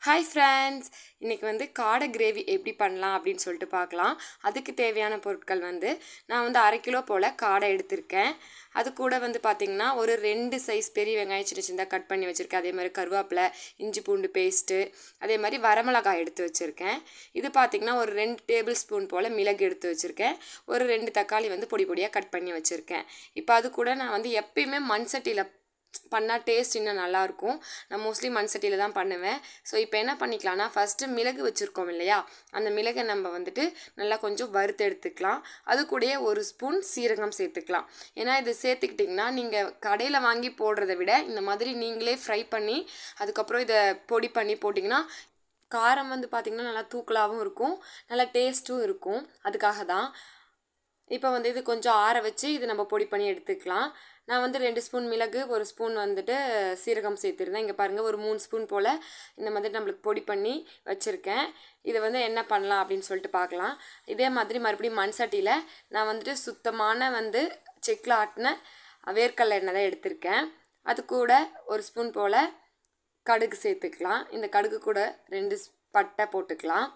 hi friends இன்றைக்கி வந்து காடை கிரேவி எப்படி பண்ணலாம் அப்படின்னு சொல்லிட்டு பார்க்கலாம் அதுக்கு தேவையான பொருட்கள் வந்து நான் வந்து அரை கிலோ போல் காடை எடுத்திருக்கேன் அது கூட வந்து பார்த்திங்கன்னா ஒரு ரெண்டு சைஸ் பெரிய வெங்காயம் சின்ன சின்னதாக கட் பண்ணி வச்சுருக்கேன் அதே மாதிரி கருவேப்பிலை இஞ்சி பூண்டு பேஸ்ட்டு அதே மாதிரி வரமிளகாய் எடுத்து வச்சுருக்கேன் இது பார்த்திங்கன்னா ஒரு ரெண்டு டேபிள் ஸ்பூன் போல் மிளகு எடுத்து வச்சுருக்கேன் ஒரு ரெண்டு தக்காளி வந்து பொடி பொடியாக கட் பண்ணி வச்சுருக்கேன் இப்போ அது கூட நான் வந்து எப்பயுமே மண் சட்டியில் பண்ணால் டேஸ்ட் இன்னும் நல்லாயிருக்கும் நான் மோஸ்ட்லி மண் சட்டியில் தான் பண்ணுவேன் ஸோ இப்போ என்ன பண்ணிக்கலாம்னா ஃபஸ்ட்டு மிளகு வச்சுருக்கோம் இல்லையா அந்த மிளகை நம்ம வந்துட்டு நல்லா கொஞ்சம் வறுத்து எடுத்துக்கலாம் அது கூடயே ஒரு ஸ்பூன் சீரகம் சேர்த்துக்கலாம் ஏன்னா இது சேர்த்துக்கிட்டிங்கன்னா நீங்கள் கடையில் வாங்கி போடுறத விட இந்த மாதிரி நீங்களே ஃப்ரை பண்ணி அதுக்கப்புறம் இதை பொடி பண்ணி போட்டிங்கன்னா காரம் வந்து பார்த்திங்கன்னா நல்லா தூக்கலாகவும் இருக்கும் நல்லா டேஸ்ட்டும் இருக்கும் அதுக்காக தான் இப்போ வந்து இது கொஞ்சம் ஆற வச்சு இது நம்ம பொடி பண்ணி எடுத்துக்கலாம் நான் வந்து ரெண்டு ஸ்பூன் மிளகு ஒரு ஸ்பூன் வந்துட்டு சீரகம் சேர்த்துருந்தேன் இங்கே பாருங்கள் ஒரு மூணு ஸ்பூன் போல் இந்த மாதிரி நம்மளுக்கு பொடி பண்ணி வச்சுருக்கேன் இதை வந்து என்ன பண்ணலாம் அப்படின்னு சொல்லிட்டு பார்க்கலாம் இதே மாதிரி மறுபடியும் மண் சட்டியில் நான் வந்துட்டு சுத்தமான வந்து செக்கில் ஆட்டின வேர்க்கடலை எண்ணெய் தான் எடுத்திருக்கேன் அது கூட ஒரு ஸ்பூன் போல் கடுகு சேர்த்துக்கலாம் இந்த கடுகு கூட ரெண்டு பட்டை போட்டுக்கலாம்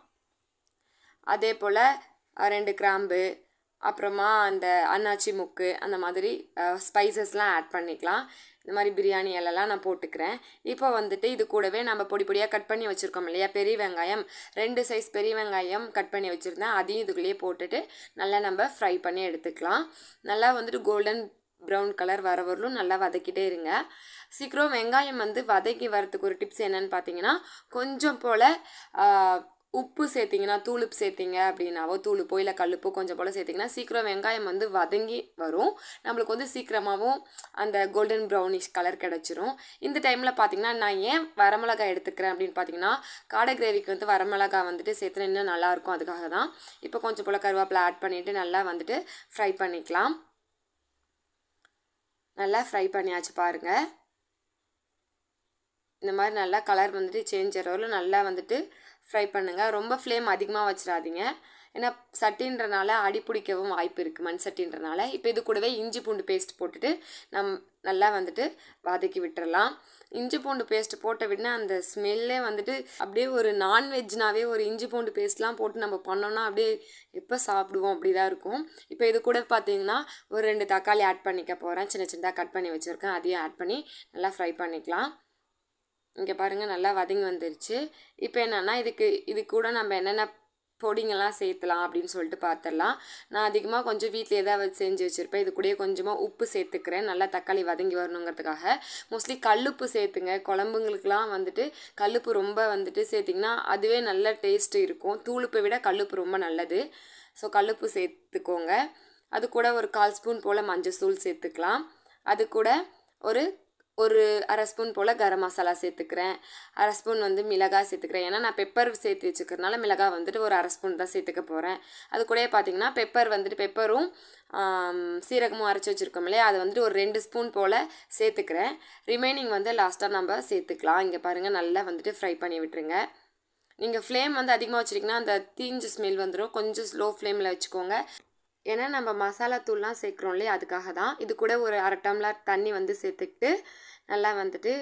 அதே போல் ரெண்டு கிராம்பு அப்புறமா அந்த அன்னாச்சி முக்கு அந்த மாதிரி ஸ்பைசஸ்லாம் ஆட் பண்ணிக்கலாம் இந்த மாதிரி பிரியாணி இலெல்லாம் நான் போட்டுக்கிறேன் இப்போ வந்துட்டு இது கூடவே நம்ம பொடி பொடியாக கட் பண்ணி வச்சுருக்கோம் இல்லையா பெரிய வெங்காயம் ரெண்டு சைஸ் பெரிய வெங்காயம் கட் பண்ணி வச்சுருந்தேன் அதையும் இதுக்குள்ளேயே போட்டுட்டு நல்லா நம்ம ஃப்ரை பண்ணி எடுத்துக்கலாம் நல்லா வந்துட்டு கோல்டன் ப்ரௌன் கலர் வர வரலும் நல்லா வதக்கிட்டே இருங்க சீக்கிரம் வெங்காயம் வந்து வதக்கி வரத்துக்கு ஒரு டிப்ஸ் என்னன்னு பார்த்தீங்கன்னா கொஞ்சம் போல் உப்பு சேர்த்திங்கன்னா தூளுப்பு சேர்த்திங்க அப்படின்னாவோ தூளுப்போ இல்லை கல்லுப்போ கொஞ்சம் போல் சேர்த்திங்கன்னா சீக்கிரம் வெங்காயம் வந்து வதங்கி வரும் நம்மளுக்கு வந்து சீக்கிரமாகவும் அந்த கோல்டன் ப்ரௌனிஷ் கலர் கிடச்சிரும் இந்த டைமில் பார்த்திங்கன்னா நான் ஏன் வரமிளகாய் எடுத்துக்கிறேன் அப்படின்னு பார்த்தீங்கன்னா காடை கிரேவிக்கு வந்து வரமிளகாய் வந்துட்டு சேர்த்துனா இன்னும் நல்லாயிருக்கும் அதுக்காக தான் இப்போ கொஞ்சம் போல் கருவேப்பிலை ஆட் பண்ணிவிட்டு நல்லா வந்துட்டு ஃப்ரை பண்ணிக்கலாம் நல்லா ஃப்ரை பண்ணியாச்சு பாருங்கள் இந்த மாதிரி நல்லா கலர் வந்துட்டு சேஞ்ச் ஆகிறவரை நல்லா வந்துட்டு ஃப்ரை பண்ணுங்கள் ரொம்ப ஃப்ளேம் அதிகமாக வச்சிடாதீங்க ஏன்னா சட்டின்றனால அடி பிடிக்கவும் வாய்ப்பு இருக்குது மண் சட்டின்றனால இப்போ இது கூடவே இஞ்சி பூண்டு பேஸ்ட் போட்டுட்டு நம் நல்லா வந்துட்டு வதக்கி விட்டுறலாம் இஞ்சி பூண்டு பேஸ்ட் போட்ட விடனா அந்த ஸ்மெல்லே வந்துட்டு அப்படியே ஒரு நான்வெஜ்னாவே ஒரு இஞ்சி பூண்டு பேஸ்ட்லாம் போட்டு நம்ம பண்ணோன்னா அப்படியே எப்போ சாப்பிடுவோம் அப்படி தான் இருக்கும் இப்போ இது கூட பார்த்தீங்கன்னா ஒரு ரெண்டு தக்காளி ஆட் பண்ணிக்க போகிறேன் சின்ன சின்னதாக கட் பண்ணி வச்சுருக்கேன் அதையும் ஆட் பண்ணி நல்லா ஃப்ரை பண்ணிக்கலாம் இங்கே பாருங்கள் நல்லா வதங்கி வந்துருச்சு இப்போ என்னென்னா இதுக்கு இது கூட நம்ம என்னென்ன பொடிங்கெல்லாம் சேர்த்துலாம் அப்படின்னு சொல்லிட்டு பார்த்துடலாம் நான் அதிகமாக கொஞ்சம் வீட்டில் ஏதாவது செஞ்சு வச்சுருப்பேன் இது கூடயே கொஞ்சமாக உப்பு சேர்த்துக்கிறேன் நல்லா தக்காளி வதங்கி வரணுங்கிறதுக்காக மோஸ்ட்லி கல்லுப்பு சேர்த்துங்க குழம்புங்களுக்குலாம் வந்துட்டு கல்லுப்பு ரொம்ப வந்துட்டு சேர்த்திங்கன்னா அதுவே நல்ல டேஸ்ட்டு இருக்கும் தூளுப்பை விட கல்லுப்பு ரொம்ப நல்லது ஸோ கல்லுப்பு சேர்த்துக்கோங்க அது கூட ஒரு கால் ஸ்பூன் போல் மஞ்சள் தூள் சேர்த்துக்கலாம் அது கூட ஒரு ஒரு அரை ஸ்பூன் போல் கரம் மசாலா சேர்த்துக்கிறேன் அரை ஸ்பூன் வந்து மிளகாய் சேர்த்துக்கிறேன் ஏன்னா நான் பெப்பர் சேர்த்து வச்சுக்கிறனால மிளகாய் வந்துட்டு ஒரு அரை ஸ்பூன் தான் சேர்த்துக்க போகிறேன் அது கூடயே பார்த்தீங்கன்னா பெப்பர் வந்துட்டு பெப்பரும் சீரகமும் அரைச்சி வச்சுருக்கோம் இல்லையா அதை வந்துட்டு ஒரு ரெண்டு ஸ்பூன் போல் சேர்த்துக்கிறேன் ரிமைனிங் வந்து லாஸ்ட்டாக நம்ம சேர்த்துக்கலாம் இங்கே பாருங்கள் நல்லா வந்துட்டு ஃப்ரை பண்ணி விட்டுருங்க நீங்கள் ஃப்ளேம் வந்து அதிகமாக வச்சுட்டிங்கன்னா அந்த தீஞ்சு ஸ்மெல் வந்துடும் கொஞ்சம் ஸ்லோ ஃப்ளேமில் வச்சுக்கோங்க ஏன்னா நம்ம மசாலா தூள்லாம் சேர்க்குறோம் இல்லையா அதுக்காக தான் இது கூட ஒரு அரை டம்ளர் தண்ணி வந்து சேர்த்துக்கிட்டு நல்லா வந்துட்டு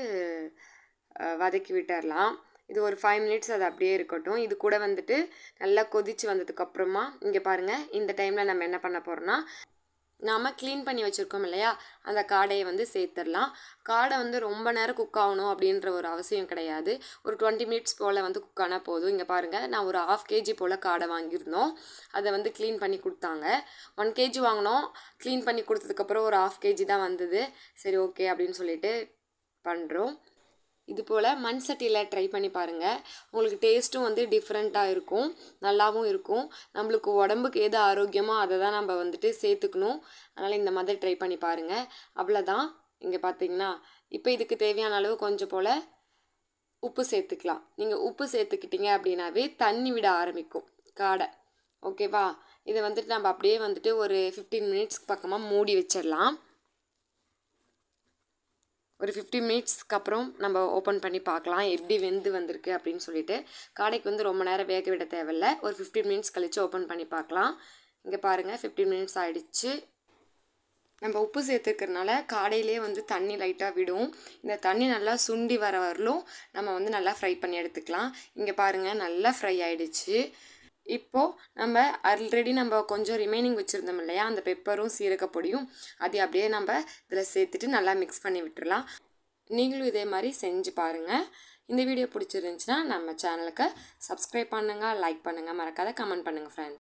வதக்கி விட்டுடலாம் இது ஒரு ஃபைவ் மினிட்ஸ் அது அப்படியே இருக்கட்டும் இது கூட வந்துட்டு நல்லா கொதித்து வந்ததுக்கப்புறமா இங்கே பாருங்கள் இந்த டைமில் நம்ம என்ன பண்ண போகிறோன்னா நாம் க்ளீன் பண்ணி வச்சுருக்கோம் இல்லையா அந்த காடையை வந்து சேர்த்துடலாம் காடை வந்து ரொம்ப நேரம் குக் ஆகணும் அப்படின்ற ஒரு அவசியம் கிடையாது ஒரு டுவெண்ட்டி மினிட்ஸ் போல் வந்து குக் ஆனால் போதும் இங்கே பாருங்கள் நான் ஒரு ஆஃப் கேஜி போல் காடை வாங்கியிருந்தோம் அதை வந்து க்ளீன் பண்ணி கொடுத்தாங்க ஒன் கேஜி வாங்கினோம் க்ளீன் பண்ணி கொடுத்ததுக்கப்புறம் ஒரு ஆஃப் கேஜி தான் வந்தது சரி ஓகே அப்படின்னு சொல்லிட்டு பண்ணுறோம் இது போல் மண் சட்டியில் ட்ரை பண்ணி பாருங்கள் உங்களுக்கு டேஸ்ட்டும் வந்து டிஃப்ரெண்ட்டாக இருக்கும் நல்லாவும் இருக்கும் நம்மளுக்கு உடம்புக்கு எது ஆரோக்கியமோ அதை தான் நம்ம வந்துட்டு சேர்த்துக்கணும் அதனால் இந்த மாதிரி ட்ரை பண்ணி பாருங்கள் அவ்வளோதான் இங்கே பார்த்தீங்கன்னா இப்போ இதுக்கு தேவையான அளவு கொஞ்சம் போல் உப்பு சேர்த்துக்கலாம் நீங்கள் உப்பு சேர்த்துக்கிட்டீங்க அப்படின்னாவே தண்ணி விட ஆரம்பிக்கும் காடை ஓகேவா இதை வந்துட்டு நம்ம அப்படியே வந்துட்டு ஒரு ஃபிஃப்டீன் மினிட்ஸ்க்கு பக்கமாக மூடி வச்சிடலாம் ஒரு ஃபிஃப்டி மினிட்ஸ்க்கு அப்புறம் நம்ம ஓப்பன் பண்ணி பார்க்கலாம் எப்படி வெந்து வந்திருக்கு அப்படின்னு சொல்லிட்டு காடைக்கு வந்து ரொம்ப நேரம் வேக விட தேவையில்ல ஒரு ஃபிஃப்டீன் மினிட்ஸ் கழித்து ஓப்பன் பண்ணி பார்க்கலாம் இங்கே பாருங்கள் ஃபிஃப்டீன் மினிட்ஸ் ஆகிடுச்சு நம்ம உப்பு சேர்த்துக்கிறதுனால காடையிலே வந்து தண்ணி லைட்டாக விடும் இந்த தண்ணி நல்லா சுண்டி வர வரலும் நம்ம வந்து நல்லா ஃப்ரை பண்ணி எடுத்துக்கலாம் இங்கே பாருங்கள் நல்லா ஃப்ரை ஆயிடுச்சு இப்போது நம்ம ஆல்ரெடி நம்ம கொஞ்சம் ரிமைனிங் வச்சுருந்தோம் இல்லையா அந்த பெப்பரும் சீரகப்பொடியும் அதை அப்படியே நம்ம இதில் சேர்த்துட்டு நல்லா மிக்ஸ் பண்ணி விட்டுறலாம் நீங்களும் இதே மாதிரி செஞ்சு பாருங்கள் இந்த வீடியோ பிடிச்சிருந்துச்சுன்னா நம்ம சேனலுக்கு சப்ஸ்கிரைப் பண்ணுங்கள் லைக் பண்ணுங்கள் மறக்காத கமெண்ட் பண்ணுங்கள் ஃப்ரெண்ட்ஸ்